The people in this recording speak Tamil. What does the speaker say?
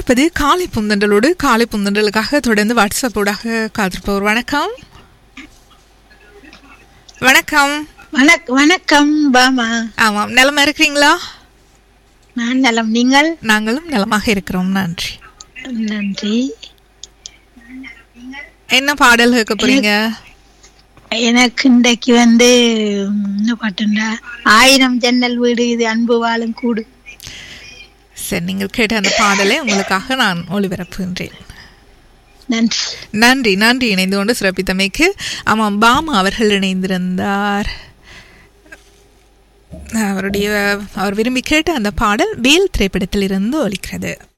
இணைந்திருப்பது காலை புந்தண்டலோடு காலை புந்தண்டலுக்காக தொடர்ந்து வாட்ஸ்அப்போடாக காத்திருப்பவர் வணக்கம் வணக்கம் வணக் வணக்கம் பாமா ஆமாம் நலமா இருக்கிறீங்களா நான் நலம் நீங்கள் நாங்களும் நலமாக இருக்கிறோம் நன்றி நன்றி என்ன பாடல் கேட்க போறீங்க எனக்கு இன்றைக்கு வந்து ம், என்ன பாட்டுண்டா ஆயிரம் ஜன்னல் வீடு இது அன்பு வாழும் கூடு சரி நீங்கள் கேட்ட அந்த பாடலை உங்களுக்காக நான் ஒளிபரப்புகின்றேன் நன்றி நன்றி நன்றி இணைந்து கொண்டு சிறப்பித்தமைக்கு ஆமாம் பாமா அவர்கள் இணைந்திருந்தார் அவருடைய அவர் விரும்பி கேட்ட அந்த பாடல் வேல் திரைப்படத்தில் இருந்து ஒலிக்கிறது